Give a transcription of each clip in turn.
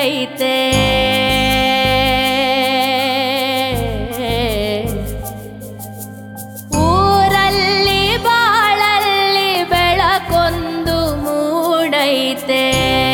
ಹುಟ್ಟೈತೆ ಊರಲ್ಲಿ ಬಾಳಲ್ಲಿ ಬೆಳಕೊಂದು ಮೂಡೈತೆ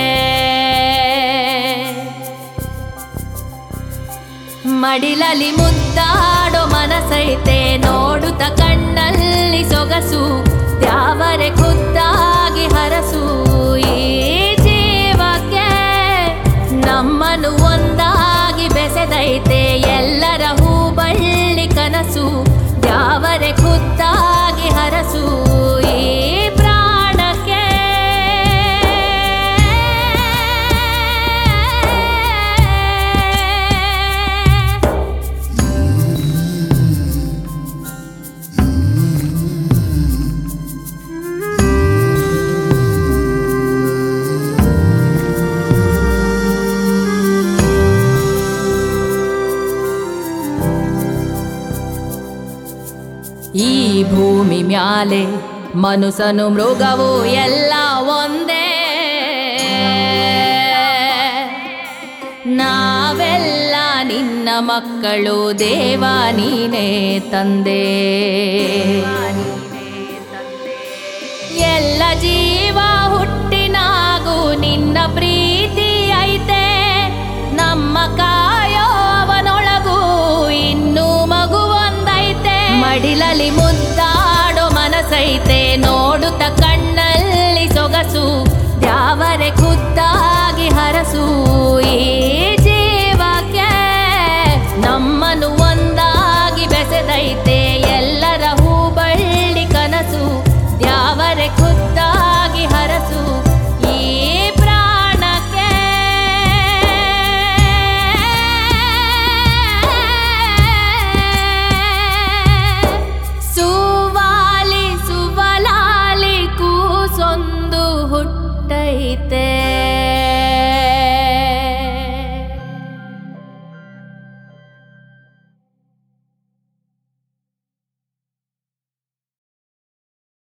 ಮಡಿಲಲ್ಲಿ ಮುದ್ದಾಡೋ ಮನಸೈತೆ ನೋಡುತ್ತ ಕಣ್ಣಲ್ಲಿ ಸೊಗಸು ದ್ಯಾವರೆ ಖುದ್ದಾಗಿ ಹರಸು ಈ ಜೀವಕ್ಕೆ ನಮ್ಮನ್ನು ಒಂದಾಗಿ ಬೆಸೆದೈತೆ ಎಲ್ಲರ ಹೂ ಬಳ್ಳಿ ಕನಸು ದ್ಯಾವರೆ ಖುದ್ದಾಗಿ ಹರಸು ಈ ಪ್ರಾಣಕ್ಕೆ ಈ ಭೂಮಿ ಮ್ಯಾಲೆ ಮನುಷ್ಯನು ಮೃಗವು ಎಲ್ಲ ಒಂದೇ ನಾವೆಲ್ಲ ನಿನ್ನ ಮಕ್ಕಳು ದೇವ ನೀನೇ ತಂದೆ ಎಲ್ಲ ಜೀವ ಹುಟ್ಟಿನಾಗೂ ನಿನ್ನ ಪ್ರೀತಿ ಐತೆ ನಮ್ಮ ಕಾಯೋ ಅವನೊಳಗೂ ಇನ್ನೂ ಮಗು ಒಂದೈತೆ ಮಡಿಲಲ್ಲಿ ಮುದ್ದಾಡೋ ಮನಸೈತೆ ನೋಡುತ್ತ ಕಣ್ಣಲ್ಲಿ ಸೊಗಸು ದ್ಯಾವರೆ ಖುದ್ದಾಗಿ ಹರಸು ಈ ಜೀವಕ್ಕೆ ನಮ್ಮನ್ನು ಒಂದಾಗಿ ಬೆಸೆದೈತೆ ಎಲ್ಲರ ಹೂ ಬಳ್ಳಿ ಕನಸು ದ್ಯಾವರೆ ಖುದ್ದಾಗಿ ಹರಸು ಈ ಪ್ರಾಣಕ್ಕೆ ಸುವಾಲಿ ಸುವಲಾಲಿ ಕೂಸೊಂದು ಹುಟ್ಟೈತೆ